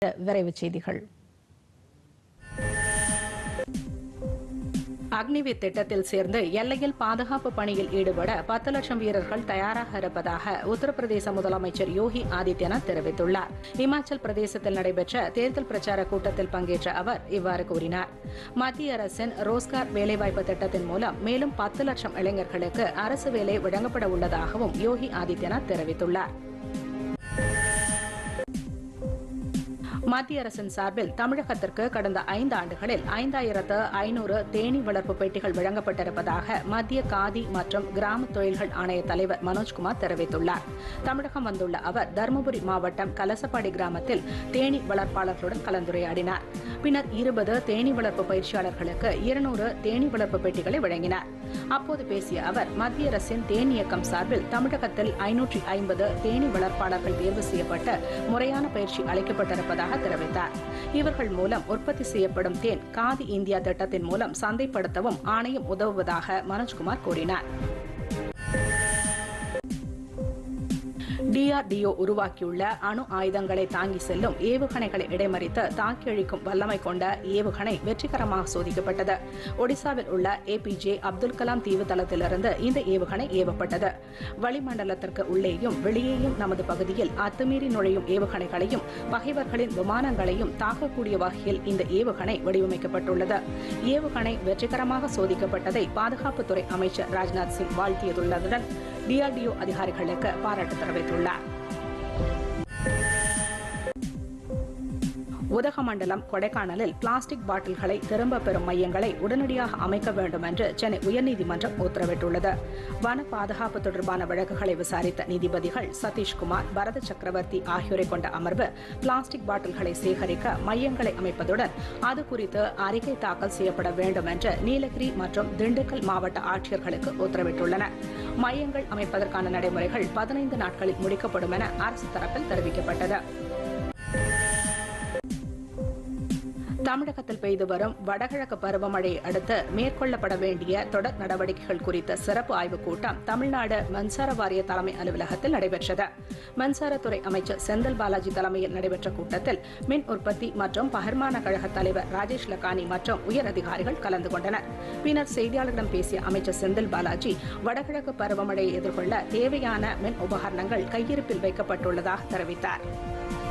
விரைவுச் செய்திகள் அக்னிவீர் திட்டத்தில் சேர்ந்து எல்லையில் பாதுகாப்பு பணியில் ஈடுபட பத்து லட்சம் வீரர்கள் தயாராக இருப்பதாக உத்தரப்பிரதேச முதலமைச்சர் யோகி ஆதித்யநாத் தெரிவித்துள்ளார் இமாச்சல் பிரதேசத்தில் நடைபெற்ற தேர்தல் பிரச்சார கூட்டத்தில் பங்கேற்ற அவர் இவ்வாறு கூறினார் மத்திய அரசின் ரோஸ்கார் வேலைவாய்ப்பு திட்டத்தின் மூலம் மேலும் பத்து லட்சம் இளைஞர்களுக்கு அரசு வேலை வழங்கப்பட உள்ளதாகவும் யோகி ஆதித்யநாத் தெரிவித்துள்ளார் மத்திய அரசின் சார்பில் தமிழகத்திற்கு கடந்த ஐந்து ஆண்டுகளில் ஐந்தாயிரத்து ஐநூறு தேனீ வளர்ப்பு பெட்டிகள் வழங்கப்பட்டிருப்பதாக மத்திய காதி மற்றும் கிராம தொழில்கள் ஆணைய தலைவர் மனோஜ்குமார் தெரிவித்துள்ளார் தமிழகம் வந்துள்ள அவர் தருமபுரி மாவட்டம் கலசப்பாடி கிராமத்தில் தேனீ வளர்ப்பாளர்களுடன் கலந்துரையாடினார் பின்னர் இருபது தேனீ வளர்ப்பு பயிற்சியாளர்களுக்கு இருநூறு தேனீ வளர்ப்பு பெட்டிகளை வழங்கினார் அப்போது பேசிய அவர் மத்திய அரசின் தேன் இயக்கம் சார்பில் தமிழகத்தில் ஐநூற்றி ஐம்பது தேனீ வளர்ப்பாளர்கள் தேர்வு செய்யப்பட்டு முறையான பயிற்சி அளிக்கப்பட்டிருப்பதாக தெரிவித்தார் இவர்கள் மூலம் உற்பத்தி செய்யப்படும் தேன் காதி இந்தியா திட்டத்தின் மூலம் சந்தைப்படுத்தவும் ஆணையம் உதவுவதாக மனோஜ்குமார் கூறினார் டிஆர்டிஓ உருவாக்கியுள்ள அணு ஆயுதங்களை தாங்கி செல்லும் ஏவுகணைகளை இடைமறித்து தாக்கி அழிக்கும் வல்லமை கொண்ட ஏவுகணை வெற்றிகரமாக சோதிக்கப்பட்டது ஒடிசாவில் உள்ள ஏபிஜே அப்துல் கலாம் தீவு தளத்திலிருந்து இந்த ஏவுகணை ஏவப்பட்டது வளிமண்டலத்திற்கு உள்ளேயும் வெளியேயும் நமது பகுதியில் அத்துமீறி நுழையும் ஏவுகணைகளையும் பகைவர்களின் விமானங்களையும் தாக்கக்கூடிய வகையில் இந்த ஏவுகணை வடிவமைக்கப்பட்டுள்ளது ஏவுகணை வெற்றிகரமாக சோதிக்கப்பட்டதை பாதுகாப்புத்துறை அமைச்சர் ராஜ்நாத் சிங் வாழ்த்தியதுள்ளதுடன் டிஆர்டிஓ அதிகாரிகளுக்கு பாராட்டு தெரிவித்துள்ளார் உதகமண்டலம் கொடைக்கானலில் பிளாஸ்டிக் பாட்டில்களை திரும்ப பெறும் மையங்களை உடனடியாக அமைக்க வேண்டும் என்று சென்னை உயர்நீதிமன்றம் உத்தரவிட்டுள்ளது வன பாதுகாப்பு தொடர்பான வழக்குகளை விசாரித்த நீதிபதிகள் சதீஷ்குமார் பரத சக்கரவர்த்தி ஆகியோரை கொண்ட அமர்வு பிளாஸ்டிக் பாட்டில்களை சேகரிக்க மையங்களை அமைப்பதுடன் அது குறித்து அறிக்கை தாக்கல் செய்யப்பட வேண்டும் என்று நீலகிரி மற்றும் திண்டுக்கல் மாவட்ட ஆட்சியர்களுக்கு உத்தரவிட்டுள்ளனர் மையங்கள் அமைப்பதற்கான நடைமுறைகள் பதினைந்து நாட்களில் முடிக்கப்படும் என அரசு தரப்பில் தெரிவிக்கப்பட்டது தமிழகத்தில் பெய்து வரும் வடகிழக்கு பருவமழையை அடுத்து மேற்கொள்ளப்பட வேண்டிய தொடர் நடவடிக்கைகள் குறித்த சிறப்பு ஆய்வுக் கூட்டம் தமிழ்நாடு மின்சார வாரிய தலைமை அலுவலகத்தில் நடைபெற்றது மின்சாரத்துறை அமைச்சர் செந்தில் பாலாஜி தலைமையில் நடைபெற்ற கூட்டத்தில் மின் உற்பத்தி மற்றும் பகிர்மான கழக தலைவர் ராஜேஷ் லக்கானி மற்றும் உயர் அதிகாரிகள் கலந்து கொண்டனர் பின்னர் செய்தியாளர்களிடம் பேசிய அமைச்சர் செந்தில் பாலாஜி வடகிழக்கு பருவமழையை எதிர்கொள்ள தேவையான மின் உபகரணங்கள் கையிருப்பில் வைக்கப்பட்டுள்ளதாக தெரிவித்தார்